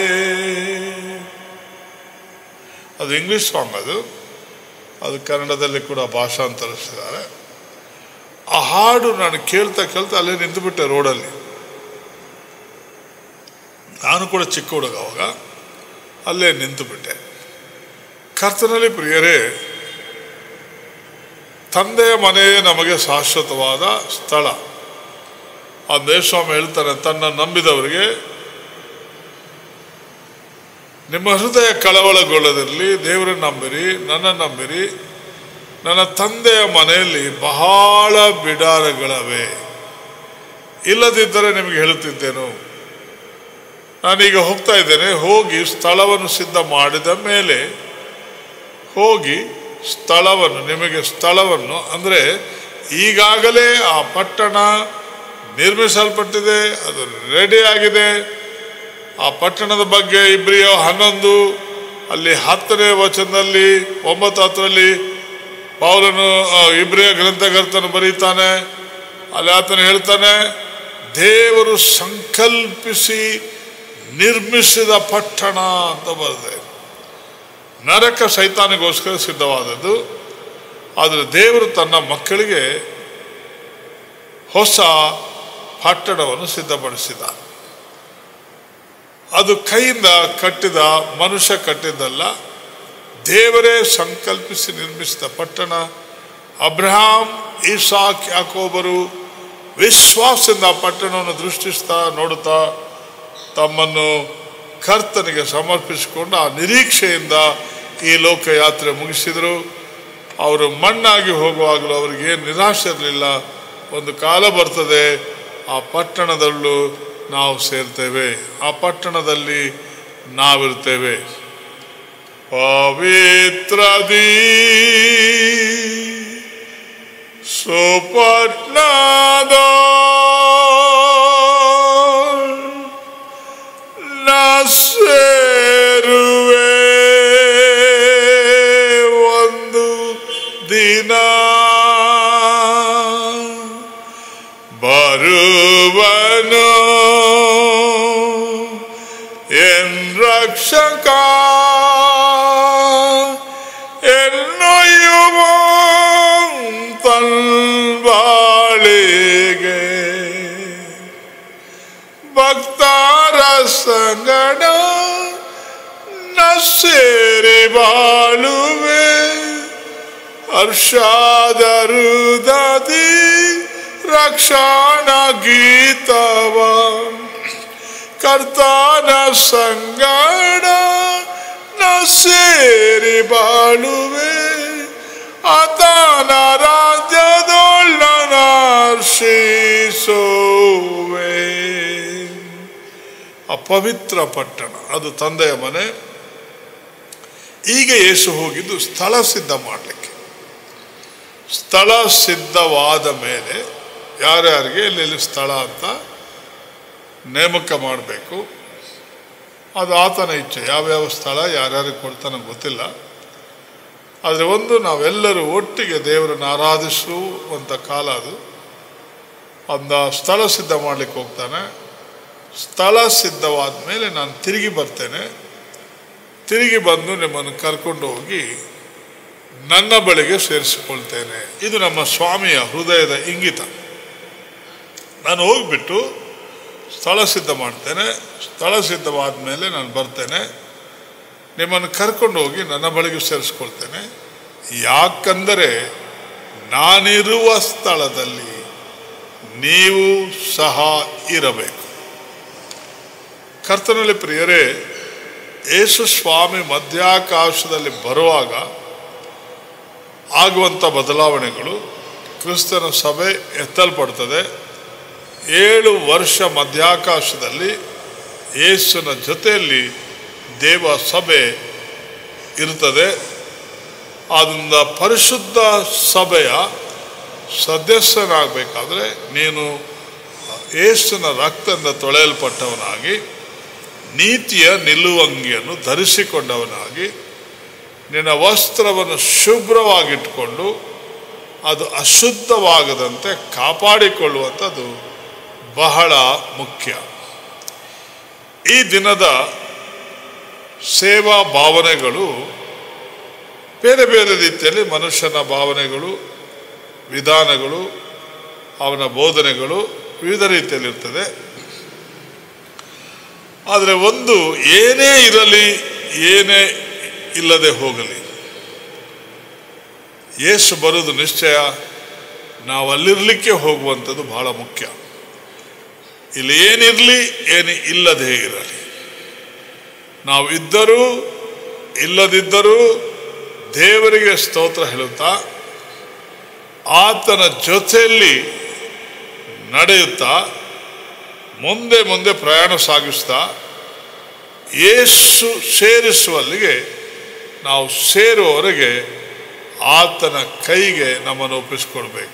ಅದು ಇಂಗ್ಲಿಷ್ ಸಾಂಗ್ ಅದು ಅದು ಕನ್ನಡದಲ್ಲಿ ಕೂಡ ಭಾಷಾಂತರಿಸಿದ್ದಾರೆ ಆ ಹಾಡು ನಾನು ಕೇಳ್ತಾ ಕೇಳ್ತಾ ಅಲ್ಲೇ ನಿಂತುಬಿಟ್ಟೆ ರೋಡಲ್ಲಿ ನಾನು ಕೂಡ ಚಿಕ್ಕ ಹುಡುಗ ಅವಾಗ ಅಲ್ಲೇ ನಿಂತುಬಿಟ್ಟೆ ಕರ್ತನಲ್ಲಿ ಪ್ರಿಯರೇ ತಂದೆಯ ಮನೆಯೇ ನಮಗೆ ಶಾಶ್ವತವಾದ ಸ್ಥಳ ಆ ದೇವಸ್ವಾಮಿ ಹೇಳ್ತಾನೆ ತನ್ನ ನಂಬಿದವರಿಗೆ ನಿಮ್ಮ ಹೃದಯ ಕಳವಳಗೊಳ್ಳದಿರಲಿ ದೇವರನ್ನು ನಂಬಿರಿ ನನ್ನ ನಂಬಿರಿ ನನ್ನ ತಂದೆಯ ಮನೆಯಲ್ಲಿ ಬಹಳ ಬಿಡಾರಗಳವೆ ಇಲ್ಲದಿದ್ದರೆ ನಿಮಗೆ ಹೇಳುತ್ತಿದ್ದೇನು ನಾನೀಗ ಹೋಗ್ತಾ ಇದ್ದೇನೆ ಹೋಗಿ ಸ್ಥಳವನ್ನು ಸಿದ್ಧ ಮಾಡಿದ ಮೇಲೆ ಹೋಗಿ ಸ್ಥಳವನ್ನು ನಿಮಗೆ ಸ್ಥಳವನ್ನು ಅಂದರೆ ಈಗಾಗಲೇ ಆ ಪಟ್ಟಣ ನಿರ್ಮಿಸಲ್ಪಟ್ಟಿದೆ ಅದು ರೆಡಿ ಆಗಿದೆ ಆ ಪಟ್ಟಣದ ಬಗ್ಗೆ ಇಬ್ರಿಯೋ ಹನ್ನೊಂದು ಅಲ್ಲಿ ಹತ್ತನೇ ವಚನದಲ್ಲಿ ಒಂಬತ್ತು ಹತ್ತರಲ್ಲಿ ಪೌಲನು ಆ, ಇಬ್ರಿಯ ಗ್ರಂಥಕರ್ತನು ಬರೀತಾನೆ ಅಲ್ಲಿ ಆತನು ಹೇಳ್ತಾನೆ ದೇವರು ಸಂಕಲ್ಪಿಸಿ ನಿರ್ಮಿಸಿದ ಪಟ್ಟಣ ಅಂತ ಬರೆದೆ ನರಕ ಸೈತಾನಿಗೋಸ್ಕರ ಸಿದ್ಧವಾದದ್ದು ಆದರೆ ದೇವರು ತನ್ನ ಮಕ್ಕಳಿಗೆ ಹೊಸ ಪಟ್ಟಣವನ್ನು ಸಿದ್ಧಪಡಿಸಿದ ಅದು ಕೈಯಿಂದ ಕಟ್ಟಿದ ಮನುಷ್ಯ ಕಟ್ಟಿದ್ದಲ್ಲ ದೇವರೇ ಸಂಕಲ್ಪಿಸಿ ನಿರ್ಮಿಸಿದ ಪಟ್ಟಣ ಅಬ್ರಹಾಂ ಈಸಾಕ್ ಯಾಕೋಬರು ವಿಶ್ವಾಸದಿಂದ ಆ ಪಟ್ಟಣವನ್ನು ದೃಷ್ಟಿಸ್ತಾ ನೋಡುತ್ತಾ ತಮ್ಮನ್ನು ಕರ್ತನಿಗೆ ಸಮರ್ಪಿಸಿಕೊಂಡು ಆ ನಿರೀಕ್ಷೆಯಿಂದ ಈ ಲೋಕಯಾತ್ರೆ ಮುಗಿಸಿದರು ಅವರು ಮಣ್ಣಾಗಿ ಹೋಗುವಾಗಲೂ ಅವರಿಗೆ ಏನು ನಿರಾಶೆ ಇರಲಿಲ್ಲ ಒಂದು ಕಾಲ ಬರ್ತದೆ ಆ ಪಟ್ಟಣದಲ್ಲೂ ನಾವು ಸೇರ್ತೇವೆ ಆ ಪಟ್ಟಣದಲ್ಲಿ ನಾವಿರ್ತೇವೆ ಪವಿತ್ರದಿ ಸುಪಟ್ನದ ಸೇರುವೆ ಒಂದು ದಿನ ಬರುವನು ಎನ್ ರಕ್ಷಕ ಎನ್ನುಯುವ ತನ್ಬಾಳಿಗೆ ಭಕ್ತರ ಸಂಗಡ ನ ಸೇರಿ ಬಾಳುವೆ ಹರ್ಷಾದರುದದಿ ರಕ್ಷಾಣ ಗೀತವ ಕರ್ತನ ಸಂಗಡ ನ ಸೇರಿ ಬಾಳುವೆ ಆತನ ರಾಜ್ಯದೊಳ್ಳನರ್ಶಿಸುವೆ ಆ ಪವಿತ್ರ ಪಟ್ಟಣ ಅದು ತಂದೆಯ ಮನೆ ಈಗ ಯೇಸು ಹೋಗಿದ್ದು ಸ್ಥಳ ಸಿದ್ಧ ಮಾಡಲಿಕ್ಕೆ ಸ್ಥಳ ಸಿದ್ಧವಾದ ಮೇಲೆ ಯಾರ್ಯಾರಿಗೆ ಎಲ್ಲೆಲ್ಲಿ ಸ್ಥಳ ಅಂತ ನೇಮಕ ಮಾಡಬೇಕು ಅದು ಆತನ ಇಚ್ಛೆ ಯಾವ್ಯಾವ ಸ್ಥಳ ಯಾರ್ಯಾರಿಗೆ ಕೊಡ್ತಾನೆ ಗೊತ್ತಿಲ್ಲ ಆದರೆ ಒಂದು ನಾವೆಲ್ಲರೂ ಒಟ್ಟಿಗೆ ದೇವರನ್ನು ಆರಾಧಿಸುವಂಥ ಕಾಲ ಅದು ಅಂದ ಸ್ಥಳ ಸಿದ್ಧ ಮಾಡಲಿಕ್ಕೆ ಹೋಗ್ತಾನೆ ಸ್ಥಳ ಸಿದ್ಧವಾದ ಮೇಲೆ ನಾನು ತಿರುಗಿ ಬರ್ತೇನೆ ತಿರುಗಿ ಬಂದು ನಿಮ್ಮನ್ನು ಕರ್ಕೊಂಡು ಹೋಗಿ ನನ್ನ ಬಳಿಗೆ ಸೇರಿಸಿಕೊಳ್ತೇನೆ ಇದು ನಮ್ಮ ಸ್ವಾಮಿಯ ಹೃದಯದ ಇಂಗಿತ ನಾನು ಹೋಗಿಬಿಟ್ಟು ಸ್ಥಳ ಸಿದ್ಧ ಮಾಡ್ತೇನೆ ಸ್ಥಳ ಸಿದ್ಧವಾದ ಮೇಲೆ ನಾನು ಬರ್ತೇನೆ ನಿಮ್ಮನ್ನು ಕರ್ಕೊಂಡು ಹೋಗಿ ನನ್ನ ಬಳಿಗೆ ಸೇರಿಸ್ಕೊಳ್ತೇನೆ ಯಾಕಂದರೆ ನಾನಿರುವ ಸ್ಥಳದಲ್ಲಿ ನೀವು ಸಹ ಇರಬೇಕು ಕರ್ತನಲ್ಲಿ ಪ್ರಿಯರೇ ಯೇಸು ಸ್ವಾಮಿ ಮಧ್ಯಾಕಾಶದಲ್ಲಿ ಬರುವಾಗ ಆಗುವಂಥ ಬದಲಾವಣೆಗಳು ಕ್ರಿಸ್ತನ ಸಭೆ ಎತ್ತಲ್ಪಡ್ತದೆ ಏಳು ವರ್ಷ ಮಧ್ಯಾಕಾಶದಲ್ಲಿ ಯೇಸುನ ಜೊತೆಯಲ್ಲಿ ದೇವ ಸಭೆ ಇರ್ತದೆ ಆದ್ದರಿಂದ ಪರಿಶುದ್ಧ ಸಭೆಯ ಸದಸ್ಯನಾಗಬೇಕಾದ್ರೆ ನೀನು ಯೇಸುನ ರಕ್ತದಿಂದ ತೊಳೆಯಲ್ಪಟ್ಟವನಾಗಿ ನೀತಿಯ ನಿಲುವಂಗಿಯನ್ನು ಧರಿಸಿಕೊಂಡವನಾಗಿ ನಿನ್ನ ವಸ್ತ್ರವನ್ನು ಶುಭ್ರವಾಗಿಟ್ಕೊಂಡು ಅದು ಅಶುದ್ಧವಾಗದಂತೆ ಕಾಪಾಡಿಕೊಳ್ಳುವಂಥದ್ದು ಬಹಳ ಮುಖ್ಯ ಈ ದಿನದ ಸೇವಾ ಭಾವನೆಗಳು ಬೇರೆ ಬೇರೆ ರೀತಿಯಲ್ಲಿ ಮನುಷ್ಯನ ಭಾವನೆಗಳು ವಿಧಾನಗಳು ಅವನ ಬೋಧನೆಗಳು ವಿವಿಧ ರೀತಿಯಲ್ಲಿರ್ತದೆ ಆದರೆ ಒಂದು ಏನೇ ಇರಲಿ ಏನೇ ಇಲ್ಲದೆ ಹೋಗಲಿ ಯೇಸು ಬರೋದು ನಿಶ್ಚಯ ನಾವು ಅಲ್ಲಿರಲಿಕ್ಕೆ ಹೋಗುವಂಥದ್ದು ಬಹಳ ಮುಖ್ಯ ಇಲ್ಲಿ ಏನಿರಲಿ ಏನು ಇಲ್ಲದೆ ಇರಲಿ ನಾವು ಇದ್ದರೂ ಇಲ್ಲದಿದ್ದರೂ ದೇವರಿಗೆ ಸ್ತೋತ್ರ ಹೇಳುತ್ತಾ ಆತನ ಜೊತೆಯಲ್ಲಿ ನಡೆಯುತ್ತಾ ಮುಂದೆ ಮುಂದೆ ಪ್ರಯಾಣ ಸಾಗಿಸ್ತಾ ಯೇಸು ಸೇರಿಸುವಲ್ಲಿಗೆ ನಾವು ಸೇರುವವರೆಗೆ ಆತನ ಕೈಗೆ ನಮ್ಮನ್ನು ಒಪ್ಪಿಸಿಕೊಡ್ಬೇಕು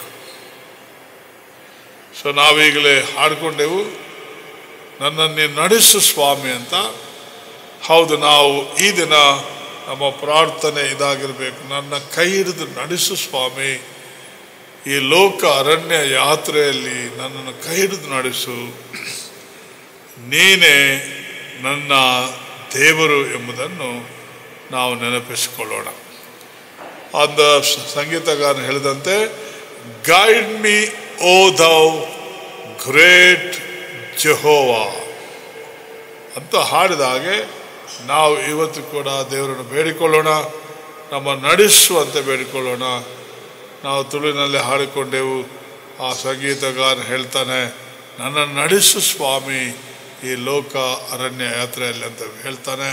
ಸೊ ನಾವೀಗಲೇ ಹಾಡ್ಕೊಂಡೆವು ನನ್ನನ್ನೇ ನಡೆಸು ಸ್ವಾಮಿ ಅಂತ ಹೌದು ನಾವು ಈ ದಿನ ನಮ್ಮ ಪ್ರಾರ್ಥನೆ ಇದಾಗಿರಬೇಕು ನನ್ನ ಕೈ ಹಿಡಿದು ನಡೆಸು ಸ್ವಾಮಿ ಈ ಲೋಕ ಅರಣ್ಯ ಯಾತ್ರೆಯಲ್ಲಿ ನನ್ನನ್ನು ಕೈ ಹಿಡಿದು ನಡೆಸು ನೀನೇ ನನ್ನ ದೇವರು ಎಂಬುದನ್ನು ನಾವು ನೆನಪಿಸಿಕೊಳ್ಳೋಣ ಅಂದ ಸಂಗೀತಗಾರನು ಹೇಳಿದಂತೆ guide me O thou great Jehovah ಅಂತ ಹಾಡಿದ ಹಾಗೆ ನಾವು ಇವತ್ತು ಕೂಡ ದೇವರನ್ನು ಬೇಡಿಕೊಳ್ಳೋಣ ನಮ್ಮ ನಡೆಸುವಂತೆ ಬೇಡಿಕೊಳ್ಳೋಣ ನಾವು ತುಳುವಿನಲ್ಲಿ ಹಾಡಿಕೊಂಡೆವು ಆ ಸಂಗೀತಗಾರ ಹೇಳ್ತಾನೆ ನನ್ನನ್ನು ನಡೆಸು ಸ್ವಾಮಿ ಈ ಲೋಕ ಅರಣ್ಯ ಯಾತ್ರೆಯಲ್ಲಿ ಅಂತ ಹೇಳ್ತಾನೆ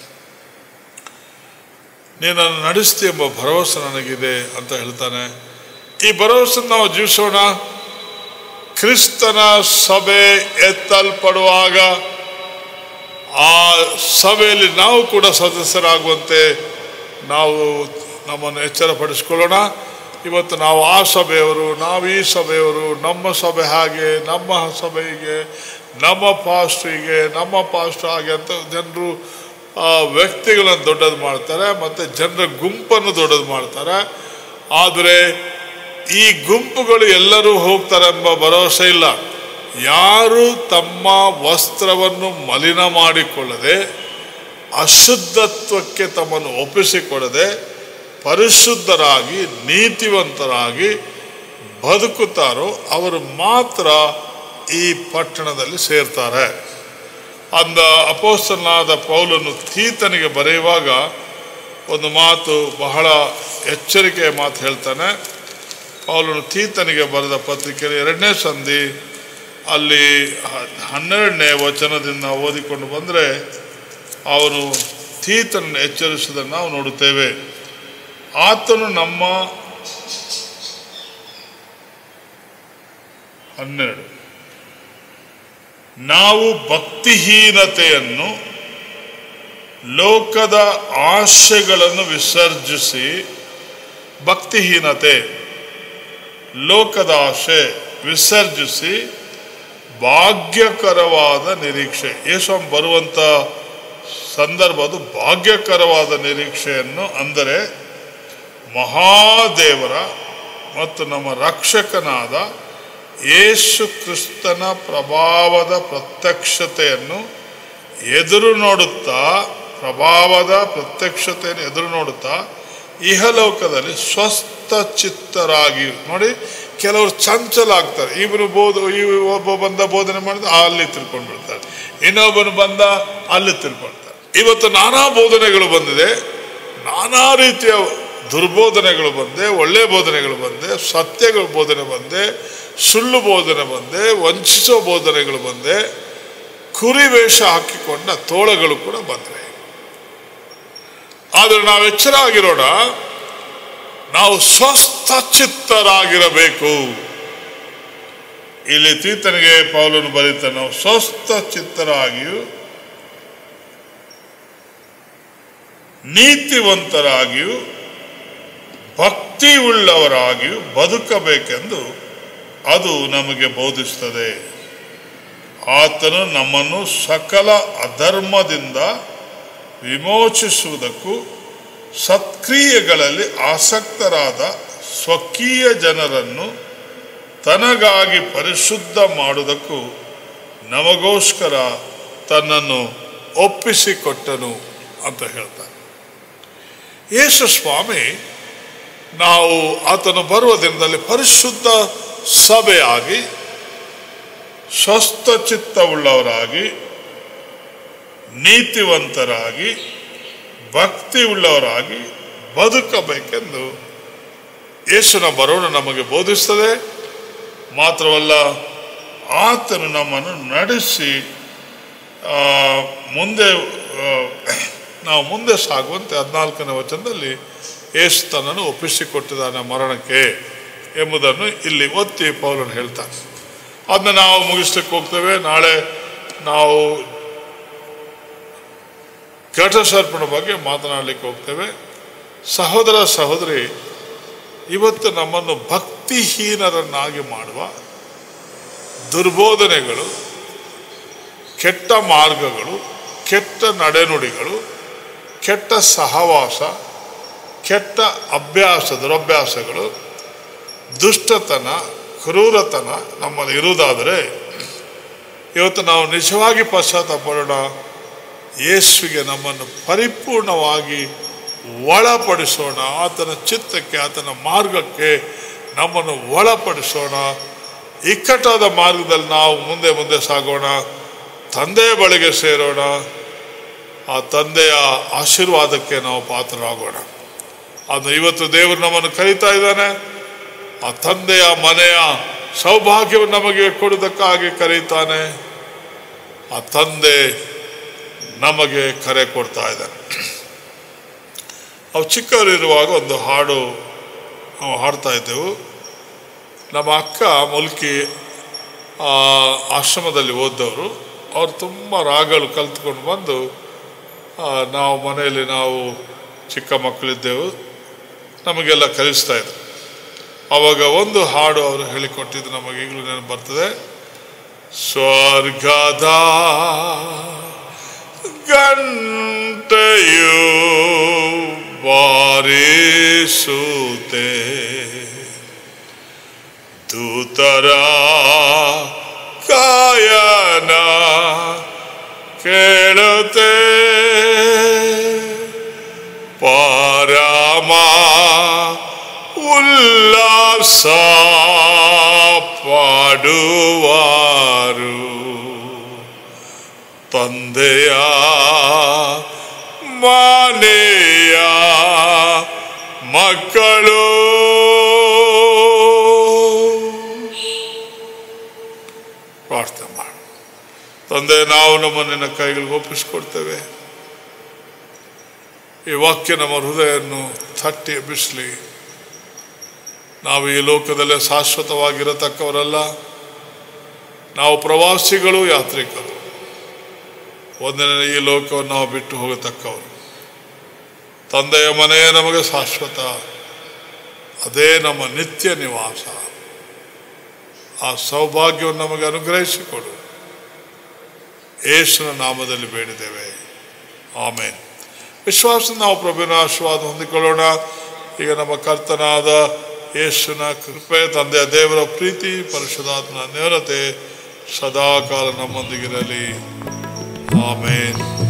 ನೀನನ್ನು ನಡೆಸ್ತಿ ಎಂಬ ಭರವಸೆ ನನಗಿದೆ ಅಂತ ಹೇಳ್ತಾನೆ ಈ ಭರವಸೆ ನಾವು ಜೀವಿಸೋಣ ಕ್ರಿಸ್ತನ ಸಭೆ ಎತ್ತಲ್ಪಡುವಾಗ ಆ ಸಭೆಯಲ್ಲಿ ನಾವು ಕೂಡ ಸದಸ್ಯರಾಗುವಂತೆ ನಾವು ನಮ್ಮನ್ನು ಎಚ್ಚರಪಡಿಸ್ಕೊಳ್ಳೋಣ ಇವತ್ತು ನಾವು ಆ ಸಭೆಯವರು ನಾವು ಈ ಸಭೆಯವರು ನಮ್ಮ ಸಭೆ ಹಾಗೆ ನಮ್ಮ ಸಭೆ ಹೀಗೆ ನಮ್ಮ ಪಾಸ್ಟ್ ಹೀಗೆ ನಮ್ಮ ಪಾಸ್ಟ್ ಹಾಗೆ ಅಂತ ಜನರು ಆ ವ್ಯಕ್ತಿಗಳನ್ನು ದೊಡ್ಡದು ಮಾಡ್ತಾರೆ ಮತ್ತು ಜನರ ಗುಂಪನ್ನು ದೊಡ್ಡದು ಮಾಡ್ತಾರೆ ಆದರೆ ಈ ಗುಂಪುಗಳು ಎಲ್ಲರೂ ಹೋಗ್ತಾರೆ ಎಂಬ ಭರವಸೆ ಇಲ್ಲ ಯಾರು ತಮ್ಮ ವಸ್ತ್ರವನ್ನು ಮಲಿನ ಮಾಡಿಕೊಳ್ಳದೆ ಅಶುದ್ಧತ್ವಕ್ಕೆ ತಮ್ಮನ್ನು ಒಪ್ಪಿಸಿಕೊಡದೆ ಪರಿಶುದ್ಧರಾಗಿ ನೀತಿವಂತರಾಗಿ ಬದುಕುತ್ತಾರೋ ಅವರು ಮಾತ್ರ ಈ ಪಟ್ಟಣದಲ್ಲಿ ಸೇರ್ತಾರೆ ಅಂದ ಅಪೋಸ್ತನಾದ ಪೌಲನು ತೀತನಿಗೆ ಬರೆಯುವಾಗ ಒಂದು ಮಾತು ಬಹಳ ಎಚ್ಚರಿಕೆಯ ಮಾತು ಹೇಳ್ತಾನೆ ಪೌಲನು ತೀತನಿಗೆ ಬರೆದ ಪತ್ರಿಕೆಯಲ್ಲಿ ಎರಡನೇ ಸಂಧಿ ಅಲ್ಲಿ ಹ- ಹನ್ನೆರಡನೇ ವಚನದಿಂದ ಓದಿಕೊಂಡು ಬಂದರೆ ಅವನು ತೀತನನ್ನು ಎಚ್ಚರಿಸುವುದನ್ನು ನಾವು ನೋಡುತ್ತೇವೆ ಆತನು ನಮ್ಮ ಹನ್ನೆರಡು ನಾವು ಭಕ್ತಿಹೀನತೆಯನ್ನು ಲೋಕದ ಆಶೆಗಳನ್ನು ವಿಸರ್ಜಿಸಿ ಭಕ್ತಿಹೀನತೆ ಲೋಕದ ಆಶೆ ವಿಸರ್ಜಿಸಿ ಭಾಗ್ಯಕರವಾದ ನಿರೀಕ್ಷೆ ಯೇಸು ಬರುವಂಥ ಸಂದರ್ಭ ಅದು ಭಾಗ್ಯಕರವಾದ ನಿರೀಕ್ಷೆಯನ್ನು ಅಂದರೆ ಮಹಾದೇವರ ಮತ್ತು ನಮ್ಮ ರಕ್ಷಕನಾದ ಯೇಸು ಕ್ರಿಸ್ತನ ಪ್ರಭಾವದ ಪ್ರತ್ಯಕ್ಷತೆಯನ್ನು ಎದುರು ನೋಡುತ್ತಾ ಪ್ರಭಾವದ ಪ್ರತ್ಯಕ್ಷತೆಯನ್ನು ಎದುರು ನೋಡುತ್ತಾ ಇಹಲೋಕದಲ್ಲಿ ಸ್ವಸ್ಥ ಚಿತ್ತರಾಗಿ ನೋಡಿ ಕೆಲವರು ಚಂಚಲ ಆಗ್ತಾರೆ ಇವರು ಬೋಧ ಈ ಒಬ್ಬ ಬಂದ ಬೋಧನೆ ಮಾಡಿದ ಅಲ್ಲಿ ತಿಳ್ಕೊಂಡು ಬಿಡ್ತಾರೆ ಇನ್ನೊಬ್ಬನು ಬಂದ ಅಲ್ಲಿ ತಿಳ್ಕೊಳ್ತಾರೆ ಇವತ್ತು ನಾನಾ ಬೋಧನೆಗಳು ಬಂದಿದೆ ನಾನಾ ರೀತಿಯ ದುರ್ಬೋಧನೆಗಳು ಬಂದೆ ಒಳ್ಳೆ ಬೋಧನೆಗಳು ಬಂದೆ ಸತ್ಯಗಳ ಬೋಧನೆ ಬಂದೆ ಸುಳ್ಳು ಬೋಧನೆ ಬಂದೆ ವಂಚಿಸೋ ಬೋಧನೆಗಳು ಬಂದೆ ಕುರಿ ವೇಷ ಹಾಕಿಕೊಂಡ ತೋಳಗಳು ಕೂಡ ಬಂದರೆ ಆದರೆ ನಾವು ಎಚ್ಚರ ಆಗಿರೋಣ ನಾವು ಸ್ವಸ್ಥ ಚಿತ್ತರಾಗಿರಬೇಕು ಇಲ್ಲಿ ತೀತನಿಗೆ ಪೌಲನು ಬರೀತಾನೆ ನಾವು ಸ್ವಸ್ಥ ಚಿತ್ತರಾಗಿಯೂ ನೀತಿವಂತರಾಗಿಯೂ ಭಕ್ತಿ ಉಳ್ಳವರಾಗಿಯೂ ಬದುಕಬೇಕೆಂದು ಅದು ನಮಗೆ ಬೋಧಿಸುತ್ತದೆ ಆತನು ನಮ್ಮನ್ನು ಸಕಲ ಅಧರ್ಮದಿಂದ ವಿಮೋಚಿಸುವುದಕ್ಕೂ ಸತ್ಕ್ರಿಯೆಗಳಲ್ಲಿ ಆಸಕ್ತರಾದ ಸ್ವಕೀಯ ಜನರನ್ನು ತನಗಾಗಿ ಪರಿಶುದ್ಧ ಮಾಡುವುದಕ್ಕೂ ನಮಗೋಸ್ಕರ ತನ್ನನ್ನು ಒಪ್ಪಿಸಿಕೊಟ್ಟನು ಅಂತ ಹೇಳ್ತಾನೆ ಯೇಸು ಸ್ವಾಮಿ ನಾವು ಆತನು ಬರುವ ದಿನದಲ್ಲಿ ಪರಿಶುದ್ಧ ಸಭೆಯಾಗಿ ಸ್ವಸ್ಥ ಚಿತ್ತವುಳ್ಳವರಾಗಿ ನೀತಿವಂತರಾಗಿ ಭಕ್ತಿ ಉಳ್ಳವರಾಗಿ ಬದುಕಬೇಕೆಂದು ಯೇಸುನ ಬರೋಣ ನಮಗೆ ಬೋಧಿಸ್ತದೆ ಮಾತ್ರವಲ್ಲ ಆತನು ನಮ್ಮನ್ನು ನಡೆಸಿ ಆ, ಮುಂದೆ ಆ, ನಾವು ಮುಂದೆ ಸಾಗುವಂತೆ ಹದಿನಾಲ್ಕನೇ ವಚನದಲ್ಲಿ ಯೇಸು ತನ್ನನ್ನು ಒಪ್ಪಿಸಿಕೊಟ್ಟಿದ್ದಾನೆ ಮರಣಕ್ಕೆ ಎಂಬುದನ್ನು ಇಲ್ಲಿ ಒತ್ತಿ ಪೌಲನು ಹೇಳ್ತಾನೆ ಅದನ್ನ ನಾವು ಮುಗಿಸ್ಲಿಕ್ಕೆ ಹೋಗ್ತೇವೆ ನಾಳೆ ನಾವು ಘಟಸರ್ಪಣ ಬಗ್ಗೆ ಮಾತನಾಡಲಿಕ್ಕೆ ಹೋಗ್ತೇವೆ ಸಹೋದರ ಸಹೋದರಿ ಇವತ್ತು ನಮ್ಮನ್ನು ಭಕ್ತಿಹೀನರನ್ನಾಗಿ ಮಾಡುವ ದುರ್ಬೋಧನೆಗಳು ಕೆಟ್ಟ ಮಾರ್ಗಗಳು ಕೆಟ್ಟ ನಡೆನುಡಿಗಳು ಕೆಟ್ಟ ಸಹವಾಸ ಕೆಟ್ಟ ಅಭ್ಯಾಸ ದುರಭ್ಯಾಸಗಳು ದುಷ್ಟತನ ಕ್ರೂರತನ ನಮ್ಮಲ್ಲಿ ಇರುವುದಾದರೆ ಇವತ್ತು ನಾವು ನಿಜವಾಗಿ ಪಶ್ಚಾತ್ತಾಪಡೋಣ ಯೇಸುವಿಗೆ ನಮ್ಮನ್ನು ಪರಿಪೂರ್ಣವಾಗಿ ಒಳಪಡಿಸೋಣ ಆತನ ಚಿತ್ತಕ್ಕೆ ಆತನ ಮಾರ್ಗಕ್ಕೆ ನಮ್ಮನ್ನು ಒಳಪಡಿಸೋಣ ಇಕ್ಕಟ್ಟಾದ ಮಾರ್ಗದಲ್ಲಿ ನಾವು ಮುಂದೆ ಮುಂದೆ ಸಾಗೋಣ ತಂದೆಯ ಬಳಿಗೆ ಸೇರೋಣ ಆ ತಂದೆಯ ಆಶೀರ್ವಾದಕ್ಕೆ ನಾವು ಪಾತ್ರರಾಗೋಣ ಅದು ಇವತ್ತು ದೇವರು ನಮ್ಮನ್ನು ಕರೀತಾ ಇದ್ದಾನೆ ಆ ತಂದೆಯ ಮನೆಯ ಸೌಭಾಗ್ಯವನ್ನು ನಮಗೆ ಕೊಡುವುದಕ್ಕಾಗಿ ಕರೀತಾನೆ ಆ ತಂದೆ ನಮಗೆ ಕರೆ ಕೊಡ್ತಾ ಇದ್ದಾನೆ ನಾವು ಚಿಕ್ಕವರಿರುವಾಗ ಒಂದು ಹಾಡು ನಾವು ಹಾಡ್ತಾ ಇದ್ದೆವು ನಮ್ಮ ಅಕ್ಕ ಮುಲ್ಕಿ ಆ, ಆಶ್ರಮದಲ್ಲಿ ಓದ್ದವರು ಅವ್ರು ತುಂಬ ರಾಗಗಳು ಕಲ್ತ್ಕೊಂಡು ಬಂದು ಆ, ನಾವು ಮನೆಯಲ್ಲಿ ನಾವು ಚಿಕ್ಕ ಮಕ್ಕಳಿದ್ದೆವು ನಮಗೆಲ್ಲ ಕಲಿಸ್ತಾ ಇದ್ರು ಆವಾಗ ಒಂದು ಹಾಡು ಅವರು ಹೇಳಿಕೊಟ್ಟಿದ್ದು ನಮಗೆ ಈಗಲೂ ನೆನಪು ಬರ್ತದೆ ಸ್ವರ್ಗದ ಗಂಟೆಯು ಬಾರಿಸುತ್ತೆ ದೂತರ ಕಾಯನ ಕೇಳುತ್ತೆ ಪರಮ ಉಲ್ಲಾಸ ಪಾಡುವಾರು ತಂದೆಯ ಮನೆಯ ಮಕ್ಕಳು ಪ್ರಾರ್ಥನೆ ಮಾಡಿ ತಂದೆ ನಾವು ನಮ್ಮನ್ನು ನಿನ್ನ ಕೈಗಳಿಗೆ ಒಪ್ಪಿಸ್ಕೊಡ್ತೇವೆ ಈ ವಾಕ್ಯ ನಮ್ಮ ಹೃದಯವನ್ನು ತಟ್ಟಿ ಎಬ್ಬಿಸಲಿ ನಾವು ಈ ಲೋಕದಲ್ಲೇ ಶಾಶ್ವತವಾಗಿರತಕ್ಕವರಲ್ಲ ನಾವು ಪ್ರವಾಸಿಗಳು ಯಾತ್ರಿಕರು ಒಂದಿನ ಈ ಲೋಕವನ್ನು ನಾವು ಬಿಟ್ಟು ಹೋಗತಕ್ಕವರು ತಂದೆಯ ಮನೆಯೇ ನಮಗೆ ಶಾಶ್ವತ ಅದೇ ನಮ್ಮ ನಿತ್ಯ ನಿವಾಸ ಆ ಸೌಭಾಗ್ಯವನ್ನು ನಮಗೆ ಅನುಗ್ರಹಿಸಿಕೊಡು ಯೇಸುವಿನ ನಾಮದಲ್ಲಿ ಬೇಡಿದ್ದೇವೆ ಆಮೇನ್ ವಿಶ್ವಾಸ ನಾವು ಪ್ರಭುವಿನ ಆಶೀರ್ವಾದ ಹೊಂದಿಕೊಳ್ಳೋಣ ಈಗ ನಮ್ಮ ಕರ್ತನಾದ ಯೇಸುವಿನ ಕೃಪೆ ತಂದೆಯ ದೇವರ ಪ್ರೀತಿ ಪರಿಶುದ್ಧಾತ್ಮನ ನೇರತೆ ಸದಾಕಾಲ ನಮ್ಮೊಂದಿಗಿರಲಿ ಆಮೇನ್